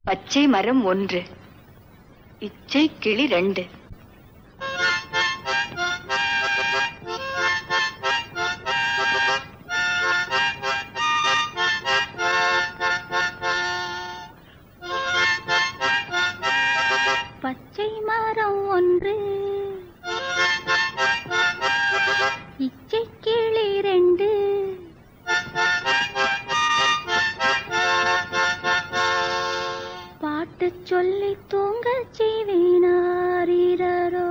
பச்சை மரம் ஒன்று இச்சை கிளி ரெண்டு பச்சை மரம் ஒன்று இச்சை கிளி ரெண்டு பாட்டு சொல்லி தூங்க செய்வேனாரோ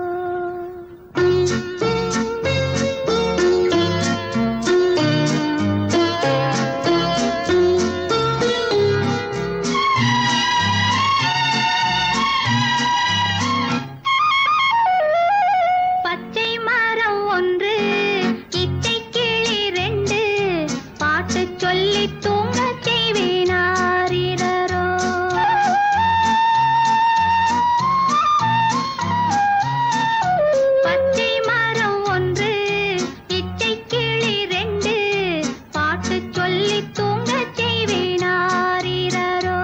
பச்சை மரம் ஒன்று இச்சை கிளி ரெண்டு பாட்டு சொல்லி தூங்க செய்வேனாரோ பச்சை மரம் ஒன்று இச்சை கிளி ரெண்டு பாட்டு சொல்லி தூங்க செய்வேனாரோ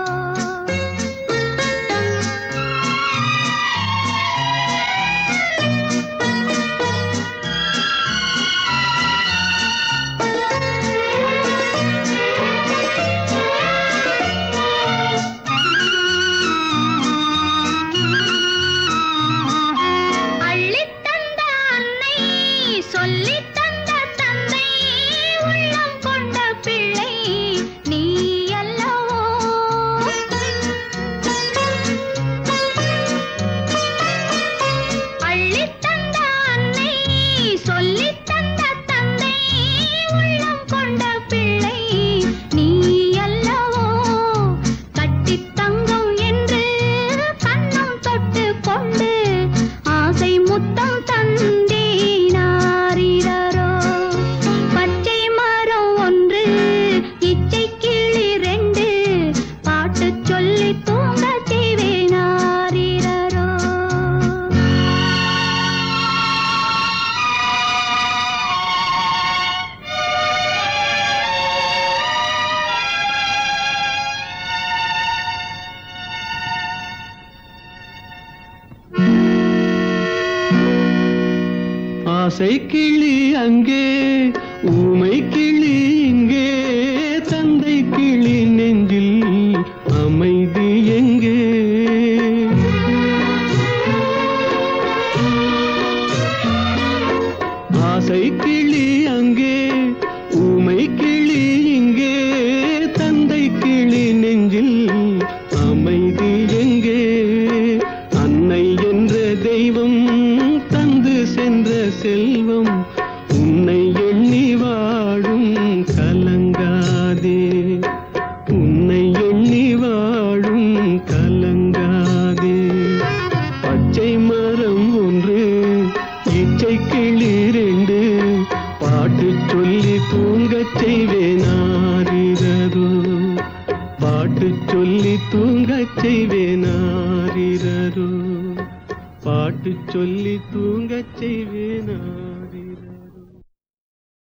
அள்ளித் தந்த அன்னை சொல்லித் தந்த தந்தை உள்ளம் கொண்ட பிள்ளை நீ அல்லவோ அள்ளித் தந்த அன்னை சொல்லித் தந்த தந்தை உள்ளம் கொண்ட பிள்ளை நீ அல்லவோ கட்டித் தங்கம் என்று கண்ணம் தொட்டு கொண்டு ஆசை முத்தம் தந்தேனாரிரரோ பச்சை மரம் ஒன்று இச்சை கிளி ரெண்டு பாட்டு சொல்லி தூங்க செய்வேனாரிரரோ ஆசை கிளி அங்கே ஊமை கிளி இங்கே தந்தை கிளி நெஞ்சில் அமைதி எங்கே ஆசை கிளி அங்கே ஊமை கிளி இங்கே தந்தை கிளி நெஞ்சில் அமைதி எங்கே அன்னை என்ற தெய்வம் தந்து சென்ற செல்வம் உன்னை எண்ணி வாழும் கலங்காதே உன்னை எண்ணி வாழும் கலங்காதே பச்சை மரம் ஒன்று இச்சை கிளி ரெண்டு பாட்டு சொல்லி தூங்கச் செய்வேனாரிரோ பாட்டு சொல்லி தூங்கச் செய்வேனாரிரோ பாட்டு சொல்லி தூங்கச் செய்வேனா